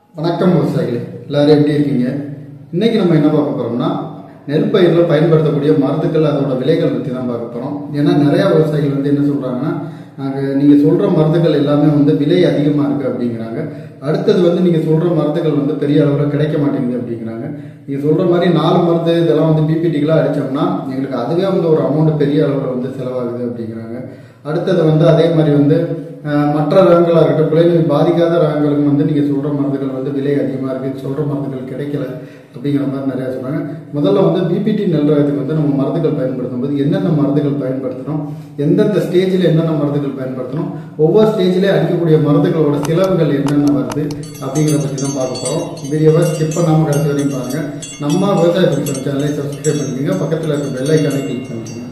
வணக்கம் விவசாயிகளே எல்லாரும் எப்படி இருக்கீங்க இன்னைக்கு நம்ம என்ன பார்க்க போறோம்னா நெல் பயிரில் பயன்படுத்தக்கூடிய மருந்துகள் அதோட விலைகள் பற்றி தான் பார்க்க போறோம் ஏன்னா நிறைய விவசாயிகள் வந்து என்ன சொல்றாங்கன்னா நாங்கள் நீங்கள் சொல்ற மருந்துகள் எல்லாமே வந்து விலை அதிகமாக இருக்கு அப்படிங்கிறாங்க அடுத்தது வந்து நீங்கள் சொல்ற மருந்துகள் வந்து பெரிய அளவில் கிடைக்க மாட்டேங்குது அப்படிங்கிறாங்க நீங்கள் சொல்ற மாதிரி நாலு மருந்து இதெல்லாம் வந்து பிபிடிக்கெலாம் அடிச்சோம்னா எங்களுக்கு அதுவே வந்து ஒரு அமௌண்ட் பெரிய அளவில் வந்து செலவாகுது அப்படிங்கிறாங்க அடுத்தது வந்து அதே மாதிரி வந்து அஹ், மற்ற ரகங்களாக இருக்கட்டும் குலைநோய் பாதிக்காத ரகங்களுக்கும் வந்து நீங்கள் சொல்கிற மருந்துகள் வந்து விலை அதிகமாக இருக்குது சொல்கிற மருந்துகள் கிடைக்கல அப்படிங்கிற மாதிரி நிறையா சொல்கிறாங்க முதல்ல வந்து பிபிடி நெல் ரகத்துக்கு வந்து நம்ம மருந்துகள் பயன்படுத்தும் போது என்னென்ன மருந்துகள் பயன்படுத்தணும் எந்தெந்த ஸ்டேஜில் என்னென்ன மருந்துகள் பயன்படுத்தணும் ஒவ்வொரு ஸ்டேஜ்லேயே அடிக்கக்கூடிய மருந்துகளோட செலவுகள் என்னென்ன வருது அப்படிங்கிறத பற்றி தான் பார்க்க போகிறோம் வீடியோவை ஸ்கிப் பண்ணாமல் கடைசி வரையும் பாருங்கள் நம்ம விவசாய குறித்த சேனலை சப்ஸ்கிரைப் பண்ணிக்கோங்க பக்கத்தில் இருக்க பெல் ஐக்கானை கிளிக் பண்ணிக்கோங்க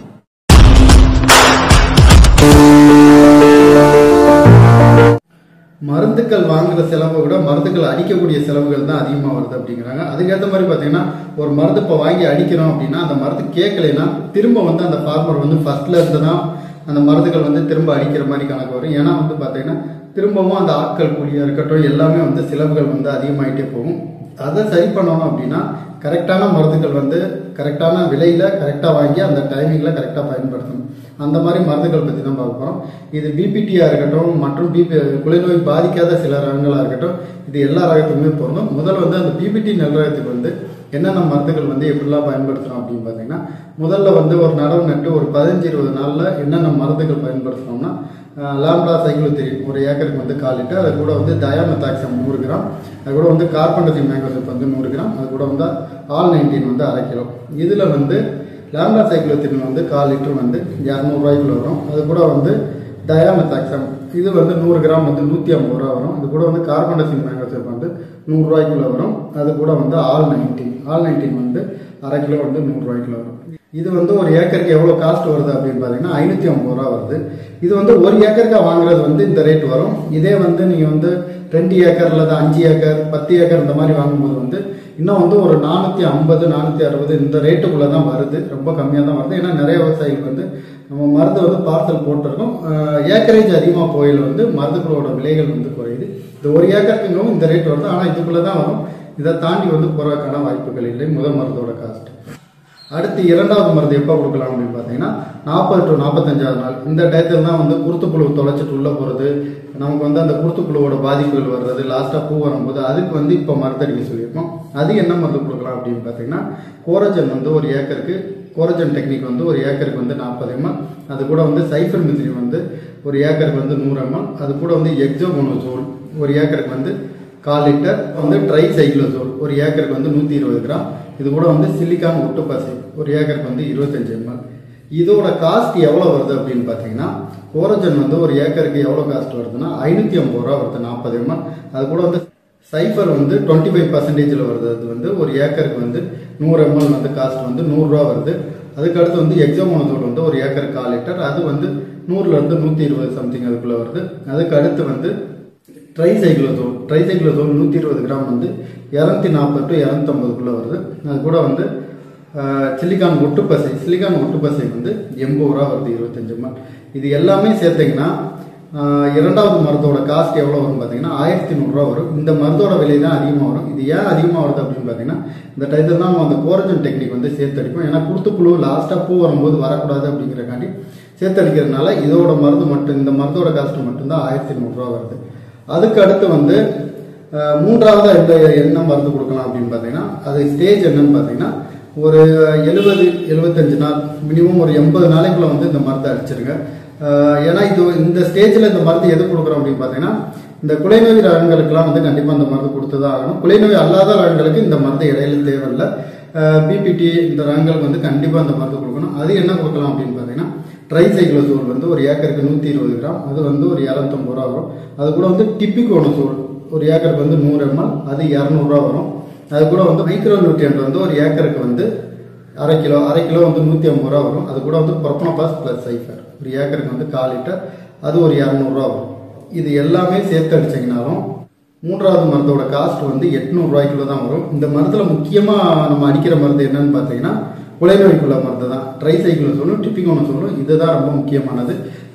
மருந்துகள் வாங்குற செலவை விட மருந்துகள் அடிக்கக்கூடிய செலவுகள் தான் அதிகமாக வருது அப்படிங்கிறாங்க அதுக்கேற்ற மாதிரி பார்த்தீங்கன்னா ஒரு மருந்து இப்போ வாங்கி அடிக்கிறோம் அப்படின்னா அந்த மருந்து கேட்கலைன்னா திரும்ப வந்து அந்த ஃபார்மர் வந்து ஃபர்ஸ்ட்ல இருந்து தான் அந்த மருந்துகள் வந்து திரும்ப அடிக்கிற மாதிரி கணக்கு வரும் ஏன்னா வந்து பார்த்தீங்கன்னா திரும்பவும் அந்த ஆட்கள் கூலியாக இருக்கட்டும் எல்லாமே வந்து செலவுகள் வந்து அதிகமாயிட்டே போகும் அதை சரி பண்ணணும் அப்படின்னா கரெக்டான மருந்துகள் வந்து கரெக்டான விலையில கரெக்டாக வாங்கி அந்த டைமிங்கில் கரெக்டாக பயன்படுத்தணும் அந்த மாதிரி மருந்துகள் பற்றி தான் பார்க்க போகிறோம் இது பிபிடியாக இருக்கட்டும் மற்றும் பிபி குலைநோய் பாதிக்காத சில ரகங்களாக இருக்கட்டும் இது எல்லா ரகத்துக்குமே பொருந்தும் முதல்ல வந்து அந்த பிபிடி நெல் ரகத்துக்கு வந்து என்னென்ன மருந்துகள் வந்து எப்படிலாம் பயன்படுத்துகிறோம் அப்படின்னு பார்த்தீங்கன்னா முதல்ல வந்து ஒரு நடவு நட்டு ஒரு பதினஞ்சு இருபது நாளில் என்னென்ன மருந்துகள் பயன்படுத்துகிறோம்னா லாம்டா சைக்ளோத்திரின் ஒரு ஏக்கருக்கு வந்து கால் லிட்டர் அது கூட வந்து டயாமெத்தாக்சம் நூறு கிராம் அது கூட வந்து கார்பன்டசின் மேங்கோசிப் வந்து நூறு கிராம் அது கூட வந்து ஆல் நைன்டீன் வந்து அரை கிலோ இதில் வந்து லாம்டா சைக்ளோத்திரின் வந்து கால் லிட்டர் வந்து இரநூறுவாய்க்குள்ள வரும் அது கூட வந்து டயாமெத்தாக்சம் இது வந்து நூறு கிராம் வந்து நூற்றி ஐம்பது ரூபா வரும் இது கூட வந்து கார்பன்டசின் மேங்கோசிப் வந்து நூறுரூவாய்க்குள்ள வரும் அது கூட வந்து ஆல் நைன்டீன் ஆல் நைன்டீன் வந்து அரை கிலோ வந்து நூறுரூவாய்க்குள்ள வரும் இது வந்து ஒரு ஏக்கருக்கு எவ்வளோ காஸ்ட் வருது அப்படின்னு பார்த்தீங்கன்னா ஐநூற்றி ஐம்பது ரூபா வருது இது வந்து ஒரு ஏக்கருக்கா வாங்குறது வந்து இந்த ரேட் வரும் இதே வந்து நீங்கள் வந்து ரெண்டு ஏக்கர் அல்லது அஞ்சு ஏக்கர் பத்து ஏக்கர் இந்த மாதிரி வாங்கும்போது வந்து இன்னும் வந்து ஒரு நானூற்றி ஐம்பது நானூற்றி அறுபது இந்த ரேட்டுக்குள்ளே தான் வருது ரொம்ப கம்மியாக தான் வருது ஏன்னா நிறைய விவசாயிகள் வந்து நம்ம மருந்து வந்து பார்சல் போட்டிருக்கோம் ஏக்கரேஜ் அதிகமாக போயில் வந்து மருந்துகளோட விலைகள் வந்து குறையுது இது ஒரு ஏக்கருக்குங்கவும் இந்த ரேட் வருது ஆனால் இதுக்குள்ளே தான் வரும் இதை தாண்டி வந்து போகிறதுக்கான வாய்ப்புகள் இல்லை முதல் மருந்தோட காஸ்ட் அடுத்து இரண்டாவது மருந்து எப்போ கொடுக்கலாம் அப்படின்னு பார்த்தீங்கன்னா நாற்பது டு நாற்பத்தஞ்சாவது நாள் இந்த டயத்தில் தான் வந்து குருத்துப்புழு தொலைச்சிட்டு உள்ளே போகிறது நமக்கு வந்து அந்த குருத்துப்புழுவோட பாதிப்புகள் வர்றது லாஸ்ட்டாக பூ வரும்போது அதுக்கு வந்து இப்போ மருந்தடிக்க சொல்லியிருக்கோம் அது என்ன மருந்து கொடுக்கலாம் அப்படின்னு பார்த்தீங்கன்னா கோரஜன் வந்து ஒரு ஏக்கருக்கு கோரஜன் டெக்னிக் வந்து ஒரு ஏக்கருக்கு வந்து நாற்பது எம்எல் அது கூட வந்து சைஃபர் மித்ரி வந்து ஒரு ஏக்கருக்கு வந்து நூறு எம்எல் அது கூட வந்து எக்ஸோமோனோசோல் ஒரு ஏக்கருக்கு வந்து கால் லிட்டர் வந்து ட்ரை சைக்ளோசோல் ஒரு ஏக்கருக்கு வந்து நூற்றி இருபது கிராம் இது கூட வந்து சிலிக்கான் ஒட்டுப்பாசி ஒரு ஏக்கருக்கு வந்து இருபத்தஞ்சு எம்எல் இதோட காஸ்ட் எவ்வளோ வருது அப்படின்னு பார்த்தீங்கன்னா கோரஜன் வந்து ஒரு ஏக்கருக்கு எவ்வளோ காஸ்ட் வருதுன்னா ஐநூற்றி ஐம்பது ரூபா வருது நாற்பது எம்எல் அது கூட வந்து சைஃபர் வந்து டுவெண்ட்டி ஃபைவ் பர்சன்டேஜில் வருது அது வந்து ஒரு ஏக்கருக்கு வந்து நூறு எம்எல் வந்து காஸ்ட் வந்து நூறுரூவா வருது அதுக்கு அடுத்து வந்து எக்ஸாமோனோசோல் வந்து ஒரு ஏக்கர் கால் லிட்டர் அது வந்து நூறுலேருந்து நூற்றி இருபது சம்திங் அதுக்குள்ளே வருது அதுக்கு அடுத்து வந்து ட்ரைசைக்ளோசோல் ட்ரைசைக்ளோசோல் நூற்றி இருபது கிராம் வந்து இரநூத்தி நாற்பது டு இரநூத்தம்பதுக்குள்ளே வருது அது கூட வந்து ஆஹ், சிலிக்கான் ஒட்டுப்பசை சிலிக்கான் ஒட்டுப்பசை வந்து எண்பது ரூபா வருது இருபத்தஞ்சு எம்எல் இது எல்லாமே சேர்த்தீங்கன்னா ஆஹ், இரண்டாவது மருந்தோட காஸ்ட் எவ்வளோ வரும் பார்த்தீங்கன்னா ஆயிரத்தி நூறுரூவா வரும் இந்த மருந்தோட விலை தான் அதிகமாக வரும் இது ஏன் அதிகமாக வருது அப்படின்னு பார்த்தீங்கன்னா இந்த டயத்தில் தான் நம்ம அந்த கோரஜன் டெக்னிக் வந்து சேர்த்தடிப்போம் ஏன்னா குருத்துப்புழு லாஸ்ட்டாக பூ வரும்போது வரக்கூடாது அப்படிங்கிறக்காண்டி சேர்த்தடிக்கிறதுனால இதோட மருந்து மட்டும் இந்த மருந்தோட காஸ்ட் மட்டும்தான் ஆயிரத்தி நூறுரூவா வருது அதுக்கு அடுத்து வந்து அஹ், மூன்றாவது எந்த என்ன மருந்து கொடுக்கலாம் அப்படின்னு பார்த்தீங்கன்னா அது ஸ்டேஜ் என்னன்னு பார்த்தீங்கன்னா ஒரு எழுபது எழுபத்தஞ்சு நாள் மினிமம் ஒரு எண்பது நாளைக்குள்ள வந்து இந்த மருந்தை அடிச்சிருங்க அஹ், ஏன்னா இது இந்த ஸ்டேஜில் இந்த மருந்து எது கொடுக்குறோம் அப்படின்னு பார்த்தீங்கன்னா இந்த குலைநோய் ரகங்களுக்கெல்லாம் வந்து கண்டிப்பாக இந்த மருந்து கொடுத்து தான் ஆகணும் குலைநோய் அல்லாத ரகங்களுக்கு இந்த மருந்து இடையில தேவையில்லை பிபிடி இந்த ரகங்களுக்கு வந்து கண்டிப்பாக இந்த மருந்து கொடுக்கணும் அது என்ன கொடுக்கலாம் அப்படின்னு பார்த்தீங்கன்னா ட்ரைசைக்ளோசோல் வந்து ஒரு ஏக்கருக்கு நூற்றி இருபது கிராம் அது வந்து ஒரு இரநூத்தம்பது ரூபா வரும் அது கூட வந்து டிப்பிகோனசோல் ஒரு ஏக்கருக்கு வந்து நூறு எம்எல் அது இரநூறுவா வரும் அது கூட வந்து மைக்ரோ நியூட்ரியன்ட் வந்து ஒரு ஏக்கருக்கு வந்து அரை கிலோ அரை கிலோ வந்து நூற்றி ஐம்பது ரூபா வரும் அது கூட வந்து ப்ரொப்பனோபாஸ் ப்ளஸ் சைஃபர் ஒரு ஏக்கருக்கு வந்து கால் லிட்டர் அது ஒரு இரநூறுவா வரும் இது எல்லாமே சேர்த்து அடிச்சிங்கனாலும் மூன்றாவது மருந்தோட காஸ்ட் வந்து எட்நூறுரூவாய்க்குள்ள தான் வரும் இந்த மருந்தில் முக்கியமாக நம்ம அடிக்கிற மருந்து என்னன்னு பார்த்தீங்கன்னா குலைநோய்க்குள்ள மருந்து தான் ட்ரைசைக்கிள் சொல்லணும் டிப்பிகோன சொல்லணும் இதுதான் ரொம்ப முக்கியமானது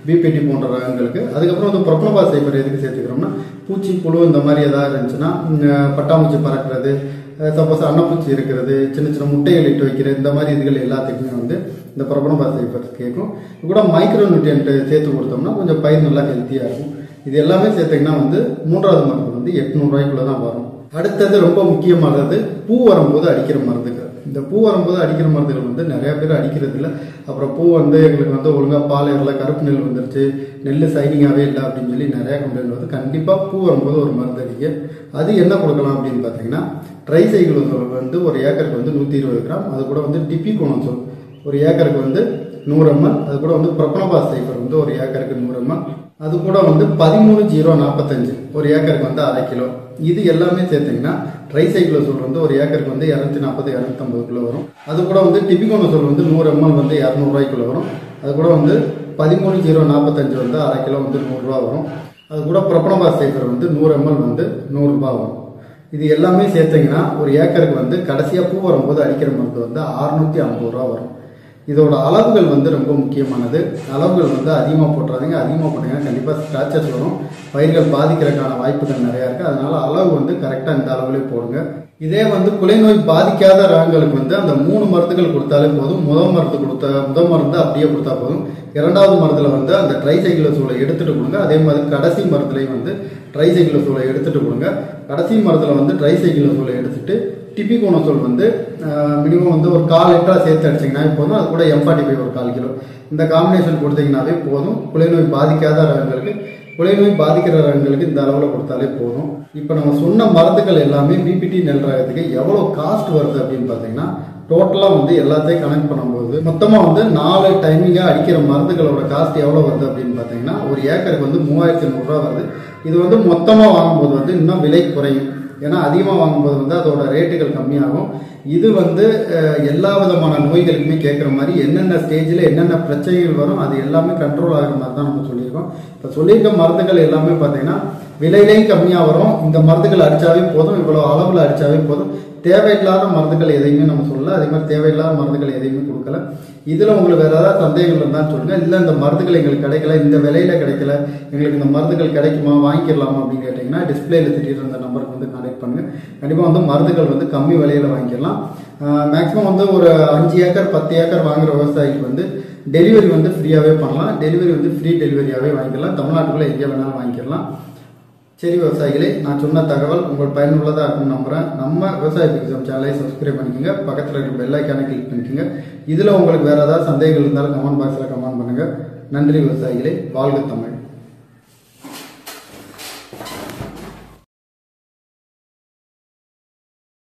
பிபிடி போன்ற ரகங்களுக்கு அதுக்கப்புறம் வந்து ப்ரொப்பனபா சைபர் எதுக்கு சேர்த்துக்கிறோம்னா பூச்சி புழு இந்த மாதிரி ஏதாவது இருந்துச்சுன்னா ம், பட்டாம்பூச்சி பறக்கிறது சப்போஸ் அன்னப்பூச்சி இருக்கிறது சின்ன சின்ன முட்டைகள் இட்டு வைக்கிறது இந்த மாதிரி இதுகள் எல்லாத்துக்குமே வந்து இந்த ப்ரொப்பனபா சைபர் கேட்கும் இது கூட மைக்ரோ நியூட்ரியன்ட் சேர்த்து கொடுத்தோம்னா கொஞ்சம் பயிர் நல்லா ஹெல்த்தியாக இருக்கும் இது எல்லாமே சேர்த்தீங்கன்னா வந்து மூன்றாவது மருந்து வந்து எட்நூறுவாய்க்குள்ள தான் வரும் அடுத்தது ரொம்ப முக்கியமானது பூ வரும்போது அடிக்கிற மருந்துகள் இந்த பூ வரும்போது அடிக்கிற மருந்துகள் வந்து நிறைய பேர் அடிக்கிறது இல்லை அப்புறம் பூ வந்து எங்களுக்கு வந்து ஒழுங்காக பால் ஏறல கருப்பு நெல் வந்துருச்சு நெல் சைனிங்காகவே இல்லை அப்படின்னு சொல்லி நிறைய கம்ப்ளைண்ட் வந்து கண்டிப்பாக பூ வரும்போது ஒரு மருந்து அடிக்க அது என்ன கொடுக்கலாம் அப்படின்னு பார்த்தீங்கன்னா ட்ரைசைக்கிள் வந்து ஒரு ஏக்கருக்கு வந்து நூற்றி இருபது கிராம் அது கூட வந்து டிப்பி கோணம் சொல் ஒரு ஏக்கருக்கு வந்து நூறு எம்எல் அது கூட வந்து ப்ரொப்பனபாஸ் சைஃபர் வந்து ஒரு ஏக்கருக்கு நூறு எம்எல் அது கூட வந்து பதிமூணு ஜீரோ நாற்பத்தஞ்சு ஒரு ஏக்கருக்கு வந்து அரை கிலோ இது எல்லாமே சேர்த்தீங்கன்னா ட்ரைசைக்ளோசோல் வந்து ஒரு ஏக்கருக்கு வந்து இரநூத்தி நாற்பது இரநூத்தம்பது கிலோ வரும் அது கூட வந்து டிபிகோனோசோல் வந்து நூறு எம்எல் வந்து இரநூறுவாய்க்குள்ள வரும் அது கூட வந்து பதிமூணு ஜீரோ நாற்பத்தஞ்சு வந்து அரை கிலோ வந்து நூறுரூவா வரும் அது கூட ப்ரொப்பனபாஸ் சைஃபர் வந்து நூறு எம்எல் வந்து நூறுரூபா வரும் இது எல்லாமே சேர்த்தீங்கன்னா ஒரு ஏக்கருக்கு வந்து கடைசியாக பூ வரும்போது அடிக்கிற மருந்து வந்து அறுநூத்தி ஐம்பது ரூபா வரும் இதோட அளவுகள் வந்து ரொம்ப முக்கியமானது அளவுகள் வந்து அதிகமாக போட்டுறாதீங்க அதிகமாக போட்டீங்கன்னா கண்டிப்பாக ஸ்க்ராச்சஸ் வரும் பயிர்கள் பாதிக்கிறதுக்கான வாய்ப்புகள் நிறையா இருக்குது அதனால அளவு வந்து கரெக்டாக இந்த அளவுலேயே போடுங்க இதே வந்து குலை நோய் பாதிக்காத ரகங்களுக்கு வந்து அந்த மூணு மருந்துகள் கொடுத்தாலே போதும் முதல் மருந்து கொடுத்த முதல் மருந்து அப்படியே கொடுத்தா போதும் இரண்டாவது மருந்துல வந்து அந்த ட்ரைசைக்கிளோசோலை எடுத்துட்டு கொடுங்க அதே மாதிரி கடைசி மருந்துலையும் வந்து ட்ரைசைக்கிளோசோலை எடுத்துட்டு கொடுங்க கடைசி மருந்துல வந்து ட்ரைசைக்கிளோசோலை எடுத்துட்டு டிபிகோனோசோல் வந்து மினிமம் வந்து ஒரு கால் லிட்டரா சேர்த்து அடிச்சிங்கன்னா போதும் அது கூட எம்பார்ட்டி ஃபைவ் ஒரு கால் கிலோ இந்த காம்பினேஷன் கொடுத்தீங்கன்னாவே போதும் குலைநோய் பாதிக்காத ரகங்களுக்கு குலைநோய் பாதிக்கிற ரகங்களுக்கு இந்த அளவில் கொடுத்தாலே போதும் இப்போ நம்ம சொன்ன மருந்துகள் எல்லாமே பிபிடி நெல் ரகத்துக்கு எவ்வளோ காஸ்ட் வருது அப்படின்னு பார்த்தீங்கன்னா டோட்டலாக வந்து எல்லாத்தையும் கனெக்ட் பண்ணும்போது மொத்தமாக வந்து நாலு டைமிங்காக அடிக்கிற மருந்துகளோட காஸ்ட் எவ்வளோ வருது அப்படின்னு பார்த்தீங்கன்னா ஒரு ஏக்கருக்கு வந்து மூவாயிரத்தி நூறுரூவா வருது இது வந்து மொத்தமாக வாங்கும்போது வந்து இன்னும் விலை குறையும் ஏன்னா அதிகமாக வாங்கும்போது வந்து அதோட ரேட்டுகள் கம்மியாகும் இது வந்து அஹ், எல்லா விதமான நோய்களுக்குமே கேட்குற மாதிரி என்னென்ன ஸ்டேஜில் என்னென்ன பிரச்சனைகள் வரும் அது எல்லாமே கண்ட்ரோல் ஆகிற மாதிரி தான் நம்ம சொல்லியிருக்கோம் இப்போ சொல்லியிருக்க மருந்துகள் எல்லாமே பார்த்தீங்கன்னா விலையிலையும் கம்மியாக வரும் இந்த மருந்துகள் அடித்தாவே போதும் இவ்வளோ அளவில் அடித்தாவே போதும் தேவையில்லாத மருந்துகள் எதையுமே நம்ம சொல்லல அதே மாதிரி தேவையில்லாத மருந்துகள் எதையுமே கொடுக்கல இதில் உங்களுக்கு வேறு ஏதாவது சந்தேகங்கள் இருந்தால் சொல்லுங்கள் இல்லை இந்த மருந்துகள் எங்களுக்கு கிடைக்கல இந்த விலையில கிடைக்கல எங்களுக்கு இந்த மருந்துகள் கிடைக்குமா வாங்கிக்கலாமா அப்படின்னு கேட்டிங்கன்னா டிஸ்பிளேல திடீர்னு அந்த நம்பருக்கு வந்து கான்டெக்ட் பண்ணுங்க கண்டிப்பாக வந்து மருந்துகள் வந்து கம்மி விலையில வாங்கிக்கலாம் மேக்ஸிமம் வந்து ஒரு அஞ்சு ஏக்கர் பத்து ஏக்கர் வாங்குற விவசாயிக்கு வந்து டெலிவரி வந்து ஃப்ரீயாகவே பண்ணலாம் டெலிவரி வந்து ஃப்ரீ டெலிவரியாகவே வாங்கிக்கலாம் தமிழ்நாட்டுக்குள்ளே எங்கே வேணாலும் வாங்கிக்கலாம் சரி விவசாயிகளே நான் சொன்ன தகவல் உங்களுக்கு பயனுள்ளதாக இருக்கும்னு நம்புறேன் நம்ம விவசாய பிக்ஸம் சேனலை சப்ஸ்கிரைப் பண்ணிக்கோங்க பக்கத்தில் இருக்கிற பெல் ஐக்கானை கிளிக் பண்ணிக்கோங்க இதில் உங்களுக்கு வேறு ஏதாவது சந்தேகங்கள் இருந்தாலும் கமெண்ட் பாக்ஸில் கமெண்ட் பண்ணுங்கள் நன்றி விவசாயிகளே வாழ்க தமிழ்